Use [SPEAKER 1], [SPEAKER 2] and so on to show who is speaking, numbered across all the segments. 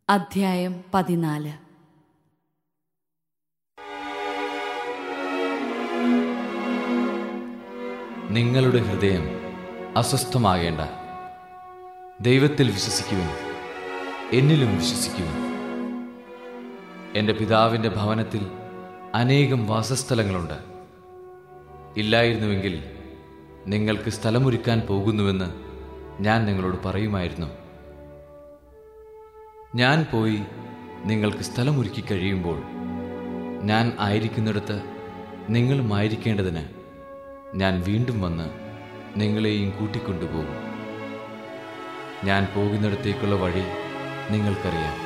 [SPEAKER 1] അധ്യായം പതിനാല്
[SPEAKER 2] നിങ്ങളുടെ ഹൃദയം അസ്വസ്ഥമാകേണ്ട ദൈവത്തിൽ വിശ്വസിക്കുവിൻ എന്നിലും വിശ്വസിക്കുവിൻ എൻ്റെ പിതാവിൻ്റെ ഭവനത്തിൽ അനേകം വാസസ്ഥലങ്ങളുണ്ട് ഇല്ലായിരുന്നുവെങ്കിൽ നിങ്ങൾക്ക് സ്ഥലമൊരുക്കാൻ പോകുന്നുവെന്ന് ഞാൻ നിങ്ങളോട് പറയുമായിരുന്നു ഞാൻ പോയി നിങ്ങൾക്ക് സ്ഥലമൊരുക്കി കഴിയുമ്പോൾ ഞാൻ ആയിരിക്കുന്നിടത്ത് നിങ്ങളും ആയിരിക്കേണ്ടതിന് ഞാൻ വീണ്ടും വന്ന് നിങ്ങളെയും കൂട്ടിക്കൊണ്ടുപോകും ഞാൻ പോകുന്നിടത്തേക്കുള്ള വഴി നിങ്ങൾക്കറിയാം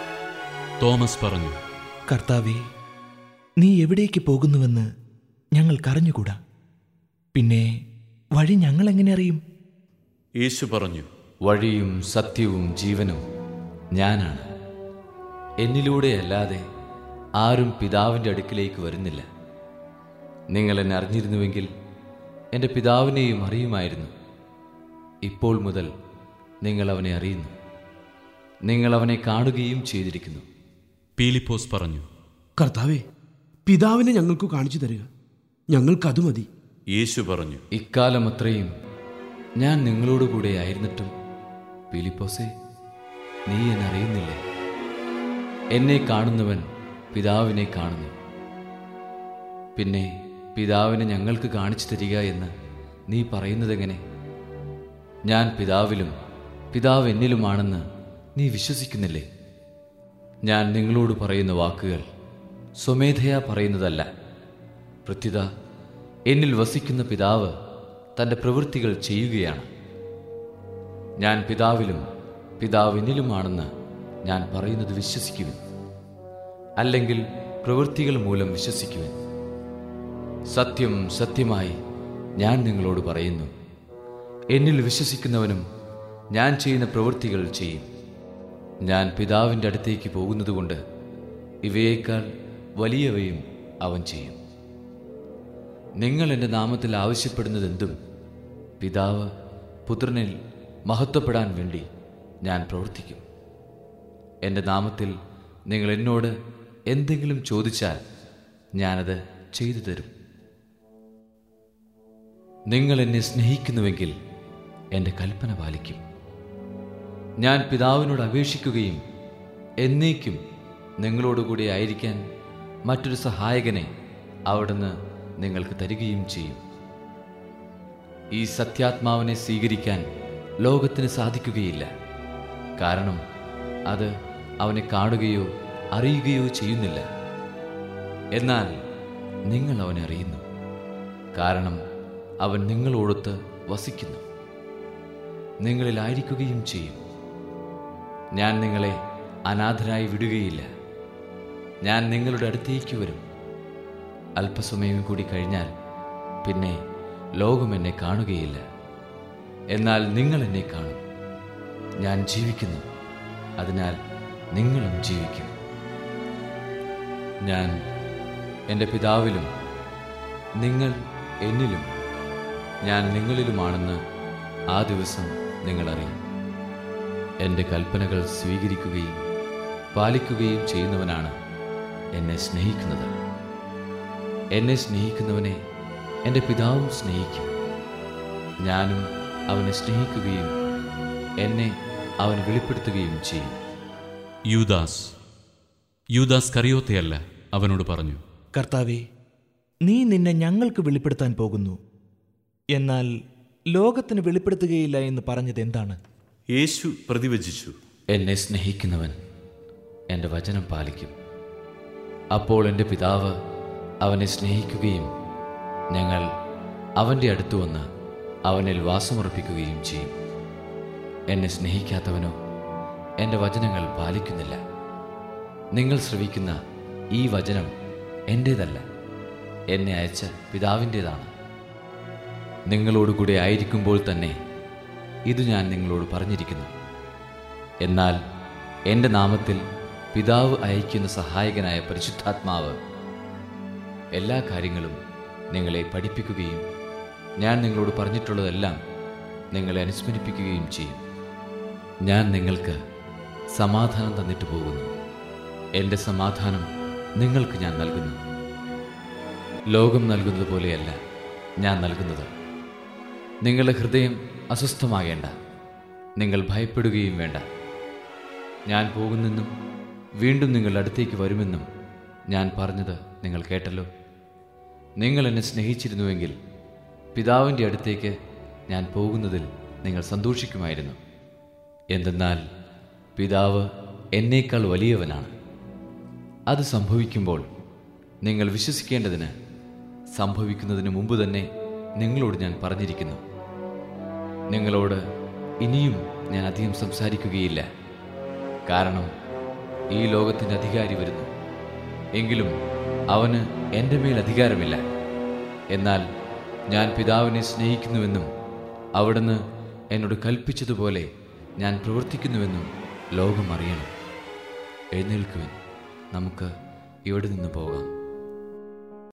[SPEAKER 3] തോമസ് പറഞ്ഞു
[SPEAKER 4] കർത്താവേ നീ എവിടേക്ക് പോകുന്നുവെന്ന് ഞങ്ങൾക്കറിഞ്ഞുകൂടാ പിന്നെ വഴി ഞങ്ങൾ എങ്ങനെ അറിയും
[SPEAKER 3] യേശു പറഞ്ഞു
[SPEAKER 2] വഴിയും സത്യവും ജീവനും ഞാനാണ് എന്നിലൂടെയല്ലാതെ ആരും പിതാവിൻ്റെ അടുക്കിലേക്ക് വരുന്നില്ല നിങ്ങൾ എന്നെ അറിഞ്ഞിരുന്നുവെങ്കിൽ എൻ്റെ പിതാവിനെയും അറിയുമായിരുന്നു ഇപ്പോൾ മുതൽ നിങ്ങൾ അവനെ അറിയുന്നു നിങ്ങൾ അവനെ കാണുകയും ചെയ്തിരിക്കുന്നു
[SPEAKER 3] പീലിപ്പോസ് പറഞ്ഞു
[SPEAKER 5] കർത്താവേ പിതാവിനെ ഞങ്ങൾക്ക് കാണിച്ചു തരിക ഞങ്ങൾക്കത് മതി
[SPEAKER 3] യേശു പറഞ്ഞു
[SPEAKER 2] ഇക്കാലം അത്രയും ഞാൻ നിങ്ങളോടുകൂടെ ആയിരുന്നിട്ടും ഫിലിപ്പോസേ നീ എന്നെ അറിയുന്നില്ലേ എന്നെ കാണുന്നവൻ പിതാവിനെ കാണുന്നു പിന്നെ പിതാവിനെ ഞങ്ങൾക്ക് കാണിച്ചു തരിക എന്ന് നീ പറയുന്നതെങ്ങനെ ഞാൻ പിതാവിലും പിതാവ് എന്നിലുമാണെന്ന് നീ വിശ്വസിക്കുന്നില്ലേ ഞാൻ നിങ്ങളോട് പറയുന്ന വാക്കുകൾ സ്വമേധയാ പറയുന്നതല്ല പ്രത്യുത എന്നിൽ വസിക്കുന്ന പിതാവ് തൻ്റെ പ്രവൃത്തികൾ ചെയ്യുകയാണ് ഞാൻ പിതാവിലും പിതാവ് എന്നിലുമാണെന്ന് ഞാൻ പറയുന്നത് വിശ്വസിക്കുവിൻ അല്ലെങ്കിൽ പ്രവൃത്തികൾ മൂലം വിശ്വസിക്കുവിൻ സത്യം സത്യമായി ഞാൻ നിങ്ങളോട് പറയുന്നു എന്നിൽ വിശ്വസിക്കുന്നവനും ഞാൻ ചെയ്യുന്ന പ്രവൃത്തികൾ ചെയ്യും ഞാൻ പിതാവിൻ്റെ അടുത്തേക്ക് പോകുന്നതുകൊണ്ട് ഇവയേക്കാൾ വലിയവയും അവൻ ചെയ്യും നിങ്ങൾ എൻ്റെ നാമത്തിൽ ആവശ്യപ്പെടുന്നതെന്തും പിതാവ് പുത്രനിൽ മഹത്വപ്പെടാൻ വേണ്ടി ഞാൻ പ്രവർത്തിക്കും എൻ്റെ നാമത്തിൽ നിങ്ങൾ എന്നോട് എന്തെങ്കിലും ചോദിച്ചാൽ ഞാനത് ചെയ്തു തരും നിങ്ങൾ എന്നെ സ്നേഹിക്കുന്നുവെങ്കിൽ എൻ്റെ കൽപ്പന പാലിക്കും ഞാൻ പിതാവിനോട് അപേക്ഷിക്കുകയും എന്നേക്കും നിങ്ങളോടുകൂടി ആയിരിക്കാൻ മറ്റൊരു സഹായകനെ അവിടുന്ന് നിങ്ങൾക്ക് തരികയും ചെയ്യും ഈ സത്യാത്മാവിനെ സ്വീകരിക്കാൻ ലോകത്തിന് സാധിക്കുകയില്ല കാരണം അത് അവനെ കാണുകയോ അറിയുകയോ ചെയ്യുന്നില്ല എന്നാൽ നിങ്ങൾ അവനെ അറിയുന്നു കാരണം അവൻ നിങ്ങളോടൊത്ത് വസിക്കുന്നു നിങ്ങളിലായിരിക്കുകയും ചെയ്യും ഞാൻ നിങ്ങളെ അനാഥരായി വിടുകയില്ല ഞാൻ നിങ്ങളുടെ അടുത്തേക്ക് വരും അല്പസമയം കൂടി കഴിഞ്ഞാൽ പിന്നെ ലോകം എന്നെ കാണുകയില്ല എന്നാൽ നിങ്ങൾ എന്നെ കാണും ഞാൻ ജീവിക്കുന്നു അതിനാൽ നിങ്ങളും ജീവിക്കും ഞാൻ എൻ്റെ പിതാവിലും നിങ്ങൾ എന്നിലും ഞാൻ നിങ്ങളിലുമാണെന്ന് ആ ദിവസം നിങ്ങളറിയും എൻ്റെ കൽപ്പനകൾ സ്വീകരിക്കുകയും പാലിക്കുകയും ചെയ്യുന്നവനാണ് എന്നെ സ്നേഹിക്കുന്നത് എന്നെ സ്നേഹിക്കുന്നവനെ എൻ്റെ പിതാവും സ്നേഹിക്കും ഞാനും അവനെ സ്നേഹിക്കുകയും എന്നെ അവൻ വെളിപ്പെടുത്തുകയും ചെയ്യും
[SPEAKER 3] യൂദാസ് യൂദാസ് കറിയോത്തയല്ല അവനോട് പറഞ്ഞു
[SPEAKER 4] കർത്താവേ നീ നിന്നെ ഞങ്ങൾക്ക് വെളിപ്പെടുത്താൻ പോകുന്നു എന്നാൽ ലോകത്തിന് വെളിപ്പെടുത്തുകയില്ല എന്ന് പറഞ്ഞത് എന്താണ്
[SPEAKER 3] യേശു പ്രതിവചിച്ചു
[SPEAKER 2] എന്നെ സ്നേഹിക്കുന്നവൻ എൻ്റെ വചനം പാലിക്കും അപ്പോൾ എൻ്റെ പിതാവ് അവനെ സ്നേഹിക്കുകയും ഞങ്ങൾ അവൻ്റെ അടുത്ത് വന്ന് അവനിൽ വാസമുറപ്പിക്കുകയും ചെയ്യും എന്നെ സ്നേഹിക്കാത്തവനോ എൻ്റെ വചനങ്ങൾ പാലിക്കുന്നില്ല നിങ്ങൾ ശ്രവിക്കുന്ന ഈ വചനം എൻ്റേതല്ല എന്നെ അയച്ച പിതാവിൻ്റേതാണ് നിങ്ങളോടുകൂടെ ആയിരിക്കുമ്പോൾ തന്നെ ഇത് ഞാൻ നിങ്ങളോട് പറഞ്ഞിരിക്കുന്നു എന്നാൽ എൻ്റെ നാമത്തിൽ പിതാവ് അയക്കുന്ന സഹായകനായ പരിശുദ്ധാത്മാവ് എല്ലാ കാര്യങ്ങളും നിങ്ങളെ പഠിപ്പിക്കുകയും ഞാൻ നിങ്ങളോട് പറഞ്ഞിട്ടുള്ളതെല്ലാം നിങ്ങളെ അനുസ്മരിപ്പിക്കുകയും ചെയ്യും ഞാൻ നിങ്ങൾക്ക് സമാധാനം തന്നിട്ട് പോകുന്നു എൻ്റെ സമാധാനം നിങ്ങൾക്ക് ഞാൻ നൽകുന്നു ലോകം നൽകുന്നത് പോലെയല്ല ഞാൻ നൽകുന്നത് നിങ്ങളുടെ ഹൃദയം അസ്വസ്ഥമാകേണ്ട നിങ്ങൾ ഭയപ്പെടുകയും വേണ്ട ഞാൻ പോകുന്നെന്നും വീണ്ടും നിങ്ങളുടെ അടുത്തേക്ക് വരുമെന്നും ഞാൻ പറഞ്ഞത് നിങ്ങൾ കേട്ടല്ലോ നിങ്ങൾ എന്നെ സ്നേഹിച്ചിരുന്നുവെങ്കിൽ പിതാവിൻ്റെ അടുത്തേക്ക് ഞാൻ പോകുന്നതിൽ നിങ്ങൾ സന്തോഷിക്കുമായിരുന്നു എന്തെന്നാൽ പിതാവ് എന്നേക്കാൾ വലിയവനാണ് അത് സംഭവിക്കുമ്പോൾ നിങ്ങൾ വിശ്വസിക്കേണ്ടതിന് സംഭവിക്കുന്നതിന് മുമ്പ് തന്നെ നിങ്ങളോട് ഞാൻ പറഞ്ഞിരിക്കുന്നു നിങ്ങളോട് ഇനിയും ഞാൻ അധികം സംസാരിക്കുകയില്ല കാരണം ഈ ലോകത്തിൻ്റെ അധികാരി വരുന്നു എങ്കിലും അവന് എൻ്റെ മേൽ അധികാരമില്ല എന്നാൽ ഞാൻ പിതാവിനെ സ്നേഹിക്കുന്നുവെന്നും അവിടുന്ന് എന്നോട് കൽപ്പിച്ചതുപോലെ ഞാൻ പ്രവർത്തിക്കുന്നുവെന്നും ലോകം അറിയണം എഴുന്നേൽക്കുവൻ നമുക്ക് ഇവിടെ നിന്ന് പോകാം